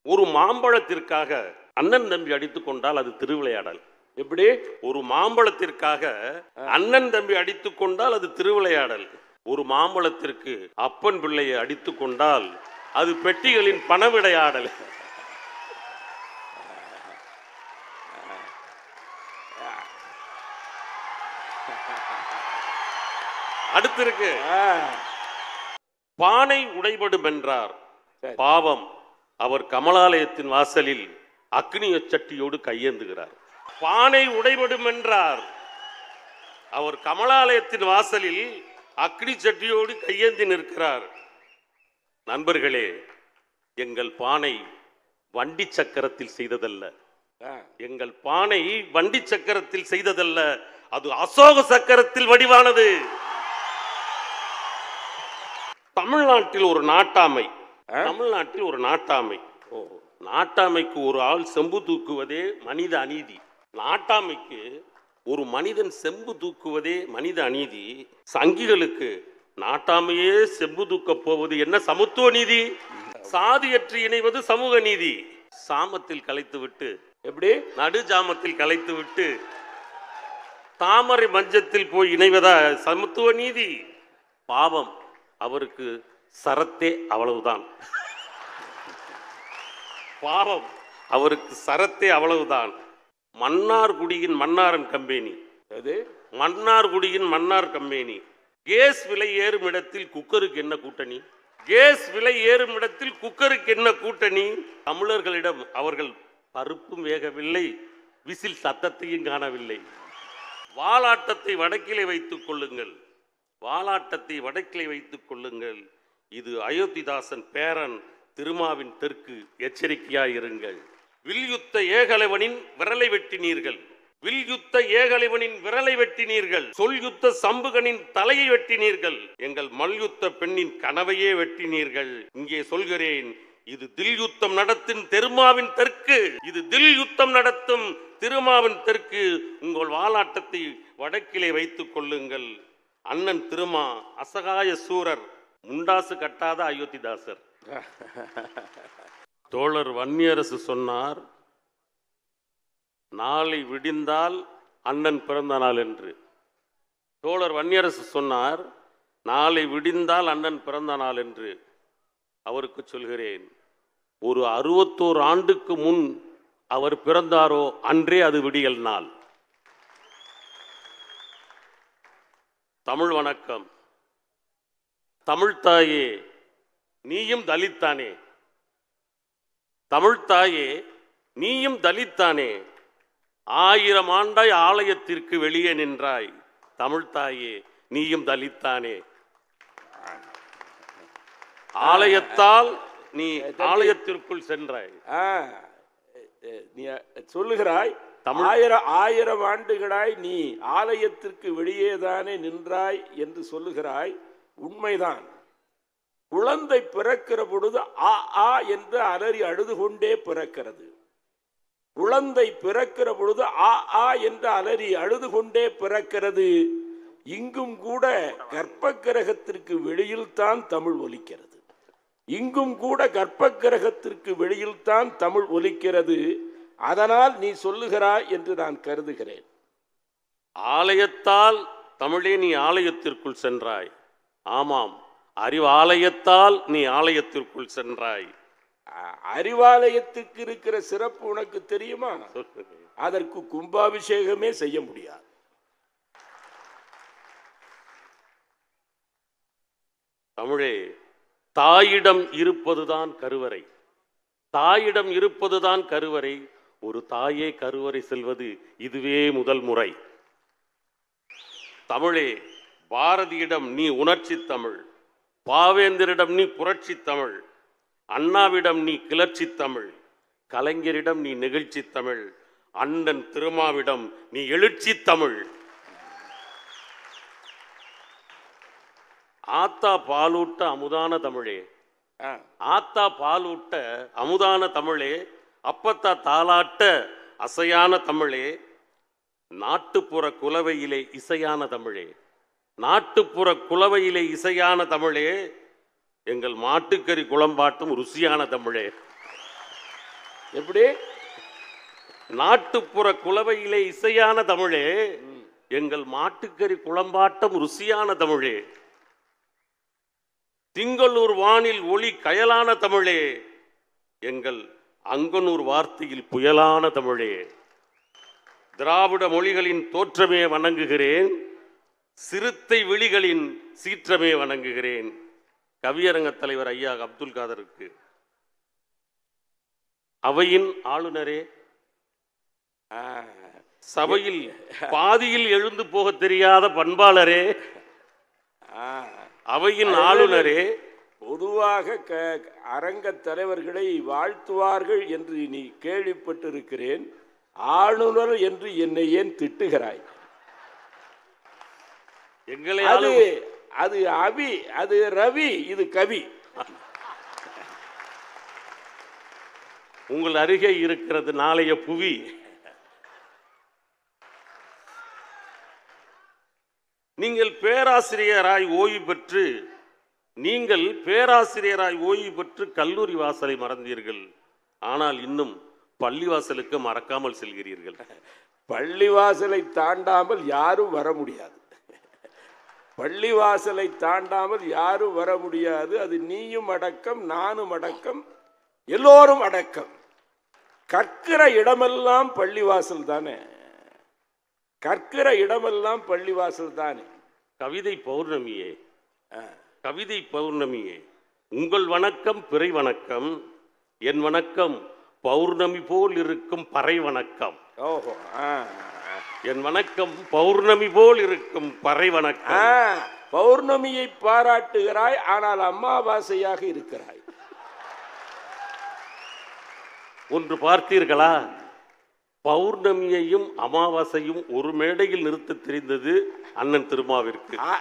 ஒரு மாம்பழத்திற்காக அண்ணன் தம்பி அடித்துக் கொண்டால் அது திருவிளையாடல் எப்படி ஒரு மாம்பழத்திற்காக அண்ணன் தம்பி அடித்துக் கொண்டால் அது திருவிளையாடல் ஒரு மாம்பழத்திற்கு அப்பன் பிள்ளையை அடித்துக் கொண்டால் அது பெட்டிகளின் பணவிடையாடல் அடுத்து இருக்கு ஆ, பானை உடைபடும் என்றார் சரி. பாவம் அவர் கமலாலயத்தின் வாசலில் அக்னிய சட்டியோடு கையேந்துகிறார் பானை உடைபடும் என்றார் அவர் கமலாலயத்தின் வாசலில் அக்னி சட்டியோடு கையேந்தி நிற்கிறார் நண்பர்களே எங்கள் பானை வண்டி சக்கரத்தில் செய்ததல்ல ஆ, எங்கள் பானை வண்டி சக்கரத்தில் செய்ததல்ல அது அசோக சக்கரத்தில் வடிவானது தமிழ்நாட்டில் ஒரு நாட்டாமை தமிழ்நாட்டில் ஒரு நாட்டாமை ஓ நாட்டாமைக்கு ஒரு ஆள் செம்பு தூக்குவதே மனித அநீதி நாட்டாமைக்கு ஒரு மனிதன் செம்பு தூக்குவதே மனித அநீதி சங்கிகளுக்கு நாட்டாமையே செம்பு தூக்கப் போவது என்ன சமத்துவ நீதி சாதியற்று இணைவது சமூக நீதி சாமத்தில் கலைத்துவிட்டு எப்படி நடு ஜாமத்தில் கலைத்துவிட்டு தாமரை மஞ்சத்தில் போய் இணைவதா சமத்துவ நீதி பாவம் அவருக்கு சரத்தே அவ்வளவுதான் பாவம் அவருக்கு சரத்தே அவ்வளவுதான் மன்னார்குடியின் மன்னாரன் கம்பெனி அது மன்னார்குடியின் மன்னார் கம்பெனி கேஸ் விலை ஏறும் இடத்தில் குக்கருக்கு என்ன கூட்டணி கேஸ் விலை ஏறும் இடத்தில் குக்கருக்கு என்ன கூட்டணி தமிழர்களிடம் அவர்கள் பருப்பும் வேகவில்லை விசில் சத்தத்தையும் காணவில்லை வாலாட்டத்தை வடக்கிலே வைத்துக் கொள்ளுங்கள் வாலாட்டத்தை வடக்கிலே வைத்துக் கொள்ளுங்கள் இது அயோத்திதாசன் பேரன் திருமாவின் தெற்கு எச்சரிக்கையாயிருங்கள் வில்யுத்த ஏகலைவனின் விரலை வெட்டினீர்கள் வில்யுத்த ஏகலைவனின் விரலை வெட்டினீர்கள் சொல்யுத்த சம்புகனின் தலையை வெட்டினீர்கள் எங்கள் மல்யுத்த பெண்ணின் கனவையே வெட்டினீர்கள் இங்கே சொல்கிறேன் இது தில் யுத்தம் நடத்தும் திருமாவின் தெற்கு இது தில் யுத்தம் நடத்தும் திருமாவின் தெற்கு உங்கள் வாலாட்டத்தை வடக்கிலே வைத்துக் கொள்ளுங்கள் அண்ணன் திருமா அசகாய சூரர் முண்டாசு கட்டாத அயோத்திதாசர் தோழர் வன்னியரசு சொன்னார் நாளை விடிந்தால் அண்ணன் பிறந்த நாள் என்று தோழர் வன்னியரசு சொன்னார் நாளை விடிந்தால் அண்ணன் பிறந்த நாள் என்று அவருக்கு சொல்கிறேன் ஒரு அறுபத்தோரு ஆண்டுக்கு முன் அவர் பிறந்தாரோ அன்றே அது விடியல் நாள் தமிழ் வணக்கம் தமிழ்த்தாயே நீயும் தலித்தானே தமிழ்த்தாயே நீயும் தலித்தானே ஆயிரம் ஆண்டாய் ஆலயத்திற்கு வெளியே நின்றாய் தமிழ்த்தாயே நீயும் தலித்தானே ஆலயத்தால் நீ ஆலயத்திற்குள் சென்றாய் ஆ, எ, நீ சொல்லுகிறாய் தமிழ்- ஆயிரம் ஆயிரம் ஆண்டுகளாய் நீ ஆலயத்திற்கு வெளியேதானே நின்றாய் என்று சொல்லுகிறாய் உண்மைதான் குழந்தை பிறக்கிற பொழுது ஆ ஆ என்று அலறி அழுது கொண்டே பிறக்கிறது குழந்தை பிறக்கிற பொழுது ஆ ஆ என்று அலறி அழுது கொண்டே பிறக்கிறது இங்கும் கூட கர்ப்ப கிரகத்திற்கு வெளியில்தான் தமிழ் ஒலிக்கிறது இங்கும் கூட கர்ப்ப கிரகத்திற்கு வெளியில்தான் தமிழ் ஒலிக்கிறது அதனால் நீ சொல்லுகிறாய் என்று நான் கருதுகிறேன் ஆலயத்தால் தமிழே நீ ஆலயத்திற்குள் சென்றாய் ஆமாம் அறிவாலயத்தால் நீ ஆலயத்திற்குள் சென்றாய் அ- அறிவாலயத்துக்கு இருக்கிற சிறப்பு உனக்கு தெரியுமா அதற்கு கும்பாபிஷேகமே செய்ய முடியாது தமிழே தாயிடம் இருப்பதுதான் கருவறை தாயிடம் இருப்பதுதான் கருவறை ஒரு தாயே கருவறை செல்வது இதுவே முதல் முறை தமிழே பாரதியிடம் நீ உணர்ச்சி தமிழ் பாவேந்தரிடம் நீ புரட்சி தமிழ் அண்ணாவிடம் நீ கிளர்ச்சி தமிழ் கலைஞரிடம் நீ நெகிழ்ச்சி தமிழ் அண்ணன் திருமாவிடம் நீ எழுச்சி தமிழ் ஆத்தா பாலூட்ட அமுதான தமிழே ஆ, ஆத்தா பாலூட்ட அமுதான தமிழே அப்பத்தா தாலாட்ட அசையான தமிழே நாட்டுப்புற குலவையிலே இசையான தமிழே நாட்டுப்புற குலவையிலே இசையான தமிழே எங்கள் மாட்டுக்கறி குளம்பாட்டும் ருசியான தமிழே எப்படி நாட்டுப்புற குலவையிலே இசையான தமிழே எங்கள் மாட்டுக்கறி குளம்பாட்டம் ருசியான தமிழே திங்களூர் வானில் ஒளி கயலான தமிழே எங்கள் அங்கனூர் வார்த்தையில் புயலான தமிழே திராவிட மொழிகளின் தோற்றமே வணங்குகிறேன் சிறுத்தை விழிகளின் சீற்றமே வணங்குகிறேன் கவியரங்க தலைவர் ஐயா அப்துல் காதருக்கு அவையின் ஆளுநரே ஆ, சபையில் பாதியில் எழுந்து போக தெரியாத பண்பாளரே ஆ. அவையின் ஆளுநரே பொதுவாக க அரங்கத் தலைவர்களை வாழ்த்துவார்கள் என்று நீ கேள்விப்பட்டிருக்கிறேன் ஆளுநர் என்று என்னை ஏன் திட்டுகிறாய் எங்களை அது ஆளு- அது அவி அது ரவி இது கவி உங்கள் அருகே இருக்கிறது நாளைய புவி நீங்கள் பேராசிரியராய் ஓய்வு பெற்று நீங்கள் பேராசிரியராய் ஓய்வு பெற்று கல்லூரி வாசலை மறந்தீர்கள் ஆனால் இன்னும் பள்ளிவாசலுக்கு மறக்காமல் செல்கிறீர்கள் பள்ளிவாசலை தாண்டாமல் யாரும் வர முடியாது பள்ளிவாசலை தாண்டாமல் யாரும் வர முடியாது அது நீயும் அடக்கம் நானும் அடக்கம் எல்லோரும் அடக்கம் கற்கிற இடமெல்லாம் பள்ளிவாசல் தானே கற்கிற இடமெல்லாம் பள்ளிவாசல் தானே கவிதை பௌர்ணமியே கவிதை பௌர்ணமியே உங்கள் வணக்கம் பிறை வணக்கம் என் வணக்கம் பௌர்ணமி போல் இருக்கும் பறை வணக்கம் ஓஹோ ஆ என் வணக்கம் பௌர்ணமி போல் இருக்கும் பறை ஆ, வணக்கம் பௌர்ணமியை பாராட்டுகிறாய் ஆனால் அமாவாசையாக இருக்கிறாய் ஒன்று பார்த்தீர்களா பௌர்ணமியையும் அமாவாசையும் ஒரு மேடையில் நிறுத்த தெரிந்தது அண்ணன் திருமாவிற்கு ஆ.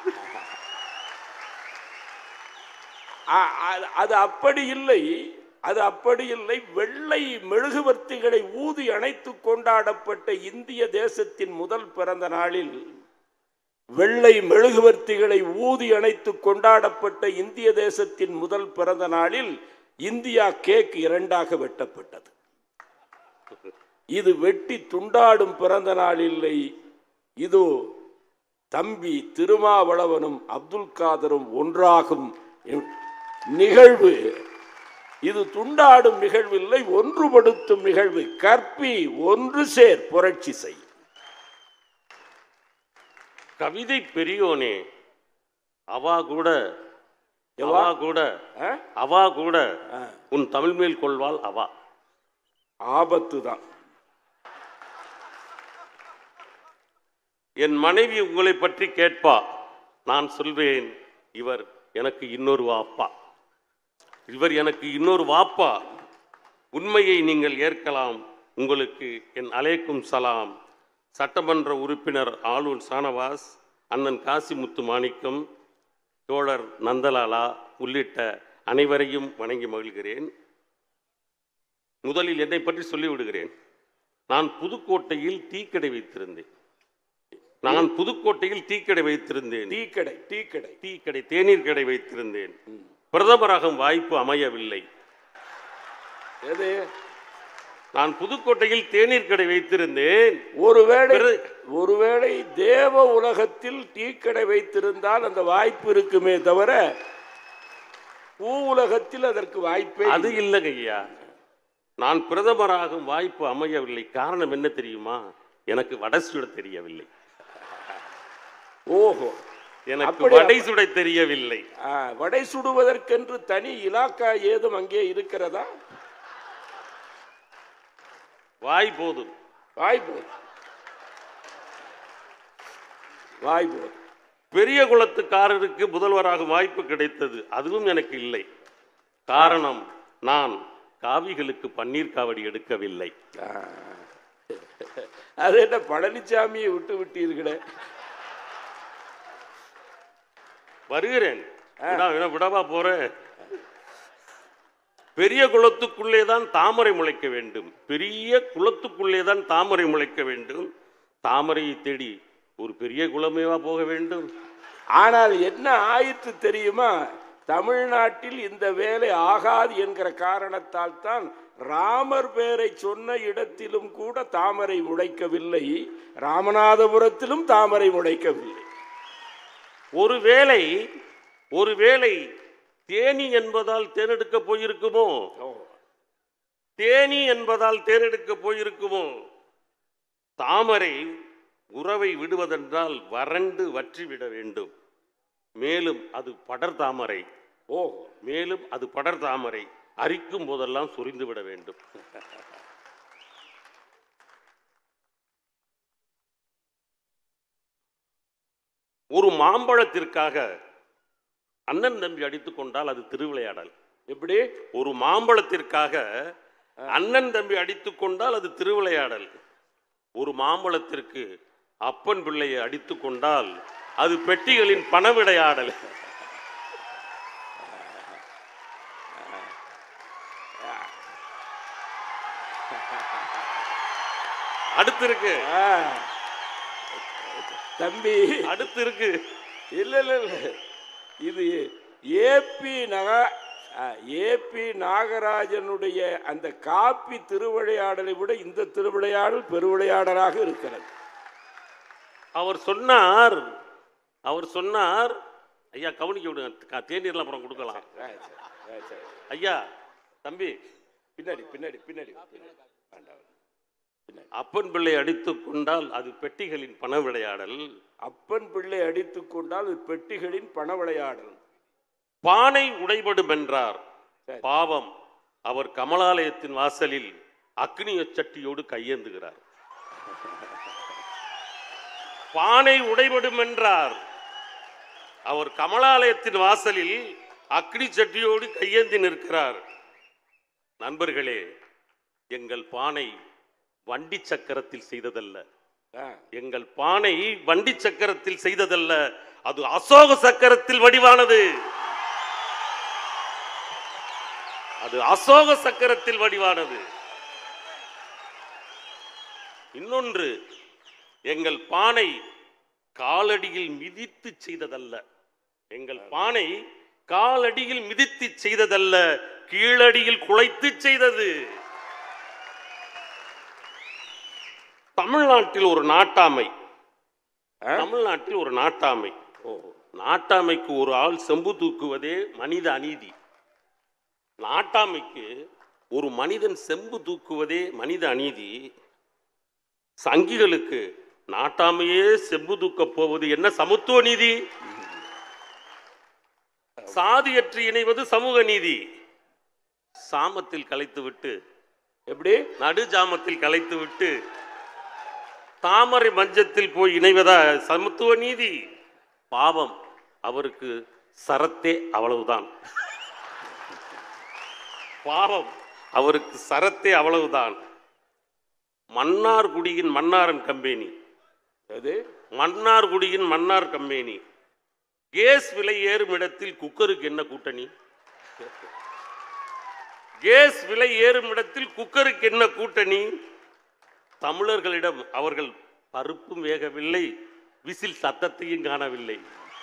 ஆ, அது- அது அப்படி இல்லை அது அப்படி இல்லை வெள்ளை மெழுகுவர்த்திகளை ஊதி அணைத்து கொண்டாடப்பட்ட இந்திய தேசத்தின் முதல் பிறந்த நாளில் வெள்ளை மெழுகுவர்த்திகளை ஊதி அணைத்து கொண்டாடப்பட்ட இந்திய தேசத்தின் முதல் பிறந்த நாளில் இந்தியா கேக் இரண்டாக வெட்டப்பட்டது இது வெட்டி துண்டாடும் பிறந்த நாள் இல்லை இதோ தம்பி திருமாவளவனும் அப்துல் காதரும் ஒன்றாகும் என் நிகழ்வு இது துண்டாடும் நிகழ்வில்லை ஒன்றுபடுத்தும் நிகழ்வு கற்பி ஒன்று சேர் புரட்சி செய் கவிதை பெரியோனே அவா கூட எவா? அவா கூட ஆ? அவா கூட ஆ, உன் தமிழ் மேல் கொள்வாள் அவா ஆபத்து தான் என் மனைவி உங்களை பற்றி கேட்பா நான் சொல்வேன் இவர் எனக்கு இன்னொரு வாப்பா இவர் எனக்கு இன்னொரு வாப்பா உண்மையை நீங்கள் ஏற்கலாம் உங்களுக்கு என் அலைக்கும் சலாம் சட்டமன்ற உறுப்பினர் ஆளுநர் சானவாஸ் அண்ணன் காசிமுத்து மாணிக்கம் தோழர் நந்தலாலா உள்ளிட்ட அனைவரையும் வணங்கி மகிழ்கிறேன் முதலில் என்னை பற்றி சொல்லிவிடுகிறேன் நான் புதுக்கோட்டையில் டீக்கடை வைத்திருந்தேன் நான் புதுக்கோட்டையில் டீக்கடை வைத்திருந்தேன் டீக்கடை டீக்கடை டீ கடை தேநீர் கடை வைத்திருந்தேன் பிரதமராகும் வாய்ப்பு அமையவில்லை எது நான் புதுக்கோட்டையில் தேநீர் கடை வைத்திருந்தேன் ஒருவேளை பிற- ஒருவேளை தேவ உலகத்தில் டீக்கடை வைத்திருந்தால் அந்த வாய்ப்பு இருக்குமே தவிர பூ உலகத்தில் அதற்கு வாய்ப்பே அது இல்லைங்க ஐயா நான் பிரதமராகும் வாய்ப்பு அமையவில்லை காரணம் என்ன தெரியுமா எனக்கு வடை சுட தெரியவில்லை ஓஹோ எனக்கு அப்படியா? வடை சுட தெரியவில்லை ஆ, வடை சுடுவதற்கென்று தனி இலாக்கா ஏதும் அங்கே இருக்கிறதா வாய் போதும் வாய் போது வாய் போது பெரிய குலத்துக்காரருக்கு முதல்வராகும் வாய்ப்பு கிடைத்தது அதுவும் எனக்கு இல்லை காரணம் நான் காவிகளுக்கு பன்னீர் காவடி எடுக்கவில்லை ஆ. அது என்ன பழனிசாமியை விட்டு விட்டீர்களே வருகிறேன் விடா- விட- விடவா போறேன் பெரிய குளத்துக்குள்ளே தான் தாமரை முளைக்க வேண்டும் பெரிய குளத்துக்குள்ளே தான் தாமரை முளைக்க வேண்டும் தாமரையை தேடி ஒரு பெரிய குளமேவா போக வேண்டும் ஆனால் என்ன ஆயிற்று தெரியுமா தமிழ்நாட்டில் இந்த வேலை ஆகாது என்கிற காரணத்தால் தான் ராமர் பேரை சொன்ன இடத்திலும் கூட தாமரை முளைக்கவில்லை ராமநாதபுரத்திலும் தாமரை முளைக்கவில்லை ஒருவேளை ஒருவேளை தேனி என்பதால் தேர்ந்தெடுக்க போயிருக்குமோ தேனி என்பதால் தேர்ந்தெடுக்க போயிருக்குமோ தாமரை உறவை விடுவதென்றால் வறண்டு வற்றிவிட வேண்டும் மேலும் அது படர் தாமரை ஓ மேலும் அது படர் தாமரை அரிக்கும் போதெல்லாம் சுரிந்து விட வேண்டும் ஒரு மாம்பழத்திற்காக அண்ணன் தம்பி அடித்துக் கொண்டால் அது திருவிளையாடல் எப்படி ஒரு மாம்பழத்திற்காக அண்ணன் தம்பி அடித்துக் கொண்டால் அது திருவிளையாடல் ஒரு மாம்பழத்திற்கு அப்பன் பிள்ளையை அடித்துக் கொண்டால் அது பெட்டிகளின் பணவிடையாடல் அடுத்து இருக்கு ஆ. தம்பி அடுத்து இருக்கு இல்ல இல்ல இல்ல இது ஏபி நக ஏபி நாகராஜனுடைய அந்த காப்பி திருவிளையாடலை விட இந்த திருவிளையாடல் பெருவிளையாடலாக இருக்கிறது அவர் சொன்னார் அவர் சொன்னார் ஐயா கவனிக்க விடுங்க க- தேநீர்லாம் அப்புறம் கொடுக்கலாம் ஆ, சரி, ஆ, சரி. ஐயா தம்பி பின்னாடி பின்னாடி பின்னாடி பின்னாடி. வேண்டாம். பின்னாடி. அப்பன் பிள்ளை அடித்துக் கொண்டால் அது பெட்டிகளின் பண விளையாடல் அப்பன் பிள்ளை அடித்துக் கொண்டால் அது பெட்டிகளின் பண விளையாடல் பானை உடைபடும் என்றார் சரி. பாவம் அவர் கமலாலயத்தின் வாசலில் அக்னிய சட்டியோடு கையேந்துகிறார் பானை உடைபடும் என்றார் அவர் கமலாலயத்தின் வாசலில் அக்னி சட்டியோடு கையேந்தி நிற்கிறார் நண்பர்களே எங்கள் பானை வண்டி சக்கரத்தில் செய்ததல்ல ஆ, எங்கள் பானை வண்டி சக்கரத்தில் செய்ததல்ல அது அசோக சக்கரத்தில் வடிவானது அது அசோக சக்கரத்தில் வடிவானது இன்னொன்று எங்கள் பானை காலடியில் மிதித்து செய்ததல்ல எங்கள் பானை காலடியில் மிதித்து செய்ததல்ல கீழடியில் குலைத்து செய்தது தமிழ்நாட்டில் ஒரு நாட்டாமை ஆ? தமிழ்நாட்டில் ஒரு நாட்டாமை ஓ நாட்டாமைக்கு ஒரு ஆள் செம்பு தூக்குவதே மனித அநீதி நாட்டாமைக்கு ஒரு மனிதன் செம்பு தூக்குவதே மனித அநீதி சங்கிகளுக்கு நாட்டாமையே செம்பு தூக்கப் போவது என்ன சமத்துவ நீதி சாதியற்று இணைவது சமூக நீதி சாமத்தில் கலைத்துவிட்டு எப்படி நடுஜாமத்தில் கலைத்துவிட்டு தாமரை மஞ்சத்தில் போய் இணைவதா சமத்துவ நீதி பாவம் அவருக்கு சரத்தே அவ்வளவுதான் பாவம் அவருக்கு சரத்தே அவ்வளவுதான் மன்னார்குடியின் மன்னாரன் கம்பெனி அது மன்னார்குடியின் மன்னார் கம்பெனி கேஸ் விலை ஏறும் இடத்தில் குக்கருக்கு என்ன கூட்டணி கேஸ் விலை ஏறும் இடத்தில் குக்கருக்கு என்ன கூட்டணி தமிழர்களிடம் அவர்கள் பருப்பும் வேகவில்லை விசில் சத்தத்தையும் காணவில்லை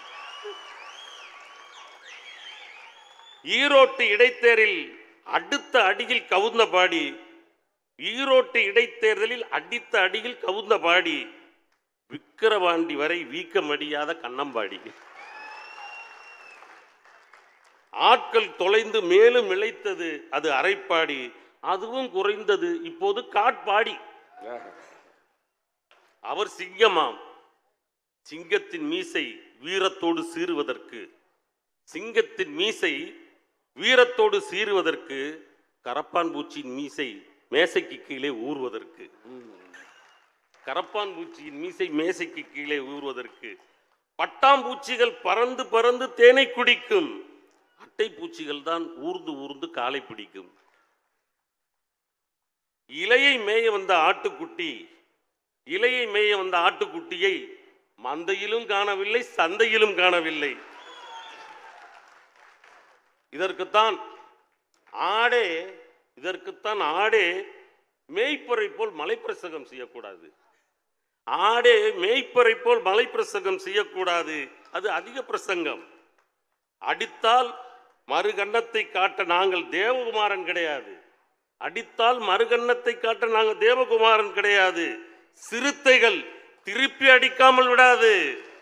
ஈரோட்டு இடைத்தேரில் அடுத்த அடியில் கவுந்த பாடி ஈரோட்டு இடைத்தேர்தலில் அடித்த அடியில் கவுந்த பாடி விக்கிரவாண்டி வரை வீக்கமடியாத கண்ணம்பாடி ஆட்கள் தொலைந்து மேலும் இழைத்தது அது அரைப்பாடி அதுவும் குறைந்தது இப்போது காட்பாடி ஆஹா. அவர் சிங்கமாம் சிங்கத்தின் மீசை வீரத்தோடு சீறுவதற்கு சிங்கத்தின் மீசை வீரத்தோடு சீறுவதற்கு கரப்பான் பூச்சியின் மீசை மேசைக்கு கீழே ஊறுவதற்கு கரப்பான் பூச்சியின் மீசை மேசைக்கு கீழே ஊறுவதற்கு பட்டாம்பூச்சிகள் பறந்து பறந்து தேனை குடிக்கும் அட்டை பூச்சிகள் தான் ஊர்ந்து ஊர்ந்து காலை பிடிக்கும் இலையை மேய வந்த ஆட்டுக்குட்டி இலையை மேய வந்த ஆட்டுக்குட்டியை மந்தையிலும் காணவில்லை சந்தையிலும் காணவில்லை இதற்குத்தான் ஆடே இதற்குத்தான் ஆடே மேய்ப்பரை போல் மலைப்பிரசங்கம் செய்யக்கூடாது ஆடே மேய்ப்பரை போல் மலைப்பிரசங்கம் செய்யக்கூடாது அது அதிக பிரசங்கம் அடித்தால் மறுகண்ணத்தை காட்ட நாங்கள் தேவகுமாரன் கிடையாது அடித்தால் மறுகண்ணத்தை காட்ட நாங்கள் தேவகுமாரன் கிடையாது சிறுத்தைகள் திருப்பி அடிக்காமல் விடாது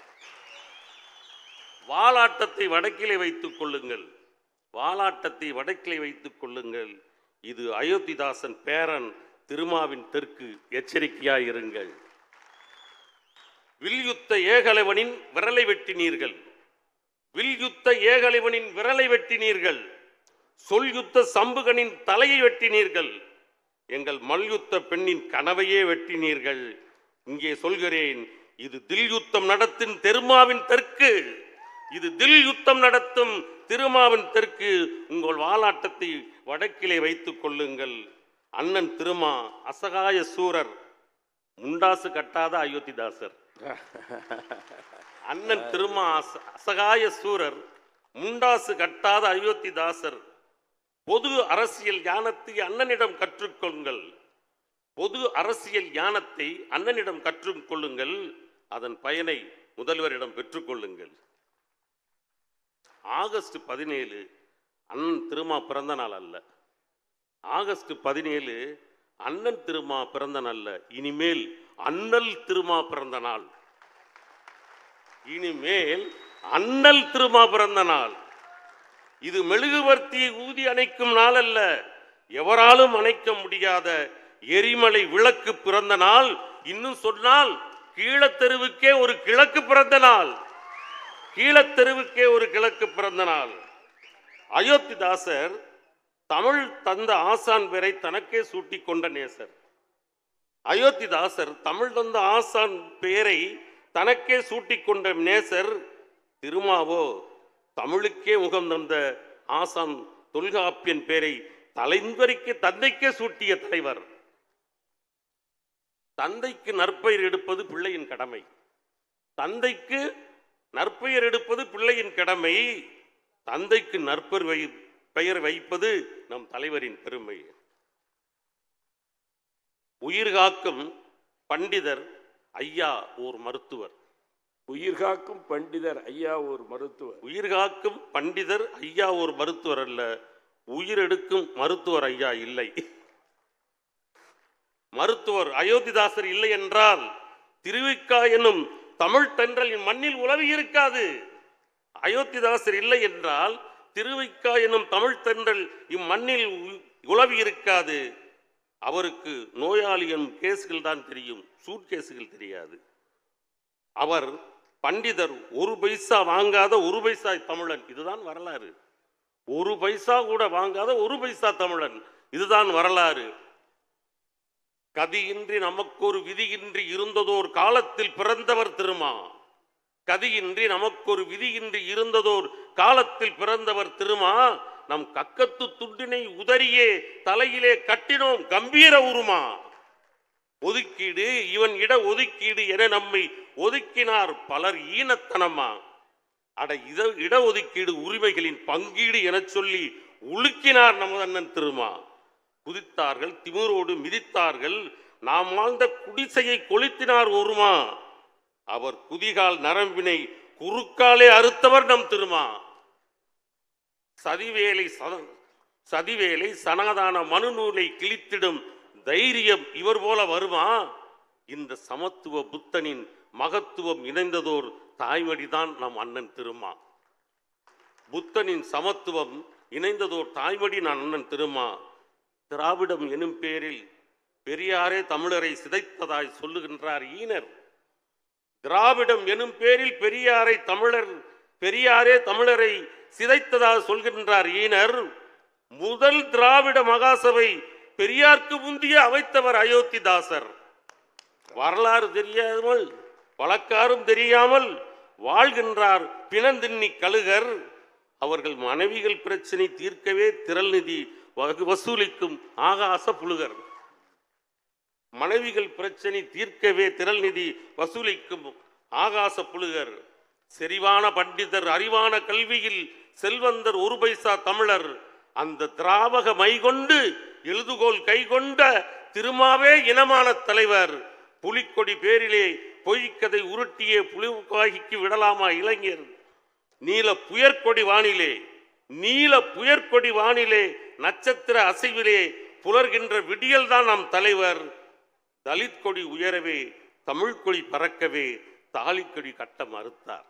வாலாட்டத்தை வடக்கிலே வைத்துக் கொள்ளுங்கள் வாலாட்டத்தை வடக்கிலே வைத்துக் கொள்ளுங்கள் இது அயோத்திதாசன் பேரன் திருமாவின் தெற்கு எச்சரிக்கையாயிருங்கள் வில்யுத்த ஏகலைவனின் விரலை வெட்டினீர்கள் வில்யுத்த ஏகலைவனின் விரலை வெட்டினீர்கள் சொல்யுத்த சம்புகனின் தலையை வெட்டினீர்கள் எங்கள் மல்யுத்த பெண்ணின் கனவையே வெட்டினீர்கள் இங்கே சொல்கிறேன் இது தில் யுத்தம் நடத்தும் திருமாவின் தெற்கு இது தில் யுத்தம் நடத்தும் திருமாவின் தெற்கு உங்கள் வாலாட்டத்தை வடக்கிலே வைத்துக் கொள்ளுங்கள் அண்ணன் திருமா அசகாய சூரர் முண்டாசு கட்டாத அயோத்திதாசர் அண்ணன் திருமா அச- அசகாய சூரர் முண்டாசு கட்டாத அயோத்திதாசர் பொது அரசியல் ஞானத்தை அண்ணனிடம் கற்றுக்கொள்ளுங்கள் பொது அரசியல் ஞானத்தை அண்ணனிடம் கற்றுக்கொள்ளுங்கள் அதன் பயனை முதல்வரிடம் பெற்றுக்கொள்ளுங்கள் ஆகஸ்ட் பதினேழு அண்ணன் திருமா பிறந்த நாள் அல்ல ஆகஸ்ட் பதினேழு அண்ணன் திருமா பிறந்த நாள் அல்ல இனிமேல் அண்ணல் திருமா பிறந்த நாள் இனிமேல் அண்ணல் திருமா பிறந்த நாள் இது மெழுகுவர்த்தியை ஊதி அணைக்கும் நாள் அல்ல எவராலும் அணைக்க முடியாத எரிமலை விளக்கு பிறந்த நாள் இன்னும் சொன்னால் கீழத்தெருவுக்கே ஒரு கிழக்கு பிறந்த நாள் கீழத்தெருவுக்கே ஒரு கிழக்கு பிறந்த நாள் அயோத்திதாசர் தமிழ் தந்த ஆசான் பெயரை தனக்கே சூட்டிக் கொண்ட நேசர் அயோத்திதாசர் தமிழ் தந்த ஆசான் பெயரை தனக்கே சூட்டிக் கொண்ட நேசர் திருமாவோ தமிழுக்கே முகம் தந்த ஆசான் தொல்காப்பியன் பெயரை தலைவரிக்கு தந்தைக்கே சூட்டிய தலைவர் தந்தைக்கு நற்பெயர் எடுப்பது பிள்ளையின் கடமை தந்தைக்கு நற்பெயர் எடுப்பது பிள்ளையின் கடமை தந்தைக்கு நற்பெயர் வை பெயர் வைப்பது நம் தலைவரின் பெருமை உயிர் காக்கும் பண்டிதர் ஐயா ஓர் மருத்துவர் உயிர் காக்கும் பண்டிதர் ஐயா ஒரு மருத்துவர் உயிர் காக்கும் பண்டிதர் ஐயா ஒரு மருத்துவர் அல்ல உயிரெடுக்கும் மருத்துவர் ஐயா இல்லை மருத்துவர் அயோத்திதாசர் இல்லை என்றால் திருவிக்கா எனும் தமிழ் தென்றலின் மண்ணில் உலவி இருக்காது அயோத்திதாசர் இல்லை என்றால் திருவிக்கா எனும் தமிழ் தென்றல் இம்மண்ணில் உ- உலவி இருக்காது அவருக்கு நோயாளி எனும் கேஸ்கள் தான் தெரியும் சூட் கேஸுகள் தெரியாது அவர் பண்டிதர் ஒரு பைசா வாங்காத ஒரு பைசா தமிழன் இதுதான் வரலாறு ஒரு பைசா கூட வாங்காத ஒரு பைசா தமிழன் இதுதான் வரலாறு கதியின்றி நமக்கொரு விதியின்றி இருந்ததோர் காலத்தில் பிறந்தவர் திருமா கதியின்றி நமக்கொரு விதியின்றி இருந்ததோர் காலத்தில் பிறந்தவர் திருமா நம் கக்கத்து துண்டினை உதறியே தலையிலே கட்டினோம் கம்பீர உருமா ஒதுக்கீடு இவன் இட ஒதுக்கீடு என நம்மை ஒதுக்கினார் பலர் ஈனத்தனமா அட இத இடஒதுக்கீடு உரிமைகளின் பங்கீடு எனச் சொல்லி உலுக்கினார் நமது அண்ணன் திருமா குதித்தார்கள் திமிரோடு மிதித்தார்கள் நாம் வாழ்ந்த குடிசையை கொளுத்தினார் ஒருமா அவர் குதிகால் நரம்பினை குறுக்காலே அறுத்தவர் நம் திருமா சதிவேலை சத- சதிவேலை சனாதான மனுநூலை கிழித்திடும் தைரியம் இவர் போல வருமா இந்த சமத்துவ புத்தனின் மகத்துவம் இணைந்ததோர் தாய்மடிதான் நம் அண்ணன் திருமா புத்தனின் சமத்துவம் இணைந்ததோர் தாய்மடி நம் அண்ணன் திருமா திராவிடம் எனும் பேரில் பெரியாரே தமிழரை சிதைத்ததாய் சொல்லுகின்றார் ஈனர் திராவிடம் எனும் பேரில் பெரியாரை தமிழர் பெரியாரே தமிழரை சிதைத்ததாக சொல்கின்றார் ஈனர் முதல் திராவிட மகாசபை பெரியார்க்கு முந்திய அமைத்தவர் அயோத்திதாசர் வரலாறு தெரியாமல் வழக்காரும் தெரியாமல் வாழ்கின்றார் பிணந்தின்னி கழுகர் அவர்கள் மனைவிகள் பிரச்சனை தீர்க்கவே திரள் நிதி வகு- வசூலிக்கும் ஆகாச புழுகர் மனைவிகள் பிரச்சனை தீர்க்கவே திரள் நிதி வசூலிக்கும் ஆகாச புழுகர் செறிவான பண்டிதர் அறிவான கல்வியில் செல்வந்தர் ஒரு பைசா தமிழர் அந்த திராவக மைகொண்டு எழுதுகோல் கைகொண்ட திருமாவே இனமான தலைவர் புலிக்கொடி பேரிலே பொய்க்கதை உருட்டியே புலிகாய்க்கு விடலாமா இளைஞர் நீல புயற்கொடி வானிலே நீல புயற்கொடி வானிலே நட்சத்திர அசைவிலே புலர்கின்ற விடியல்தான் நம் தலைவர் தலித் கொடி உயரவே தமிழ் கொடி பறக்கவே தாலிக்கொடி கட்ட மறுத்தார்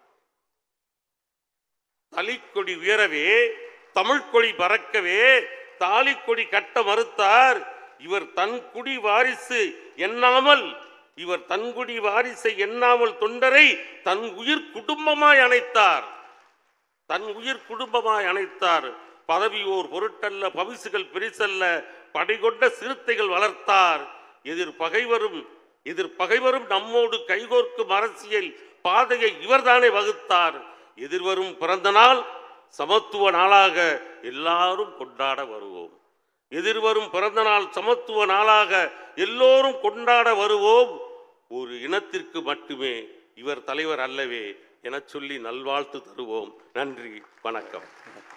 தலிக்கொடி உயரவே தமிழ் கொடி பறக்கவே தாலிக்கொடி கட்ட மறுத்தார் இவர் தன் குடி வாரிசு எண்ணாமல் இவர் தன் குடி வாரிசை எண்ணாமல் தொண்டரை தன் உயிர் குடும்பமாய் அணைத்தார் தன் உயிர் குடும்பமாய் அணைத்தார் பதவி ஓர் பொருட்டல்ல பவிசுகள் பிரிசல்ல படைகொண்ட சிறுத்தைகள் வளர்த்தார் எதிர் பகைவரும் எதிர் பகைவரும் நம்மோடு கைகோர்க்கும் அரசியல் பாதையை இவர்தானே வகுத்தார் எதிர்வரும் பிறந்த நாள் சமத்துவ நாளாக எல்லாரும் கொண்டாட வருவோம் எதிர்வரும் பிறந்த நாள் சமத்துவ நாளாக எல்லோரும் கொண்டாட வருவோம் ஒரு இனத்திற்கு மட்டுமே இவர் தலைவர் அல்லவே எனச் சொல்லி நல்வாழ்த்து தருவோம் நன்றி வணக்கம்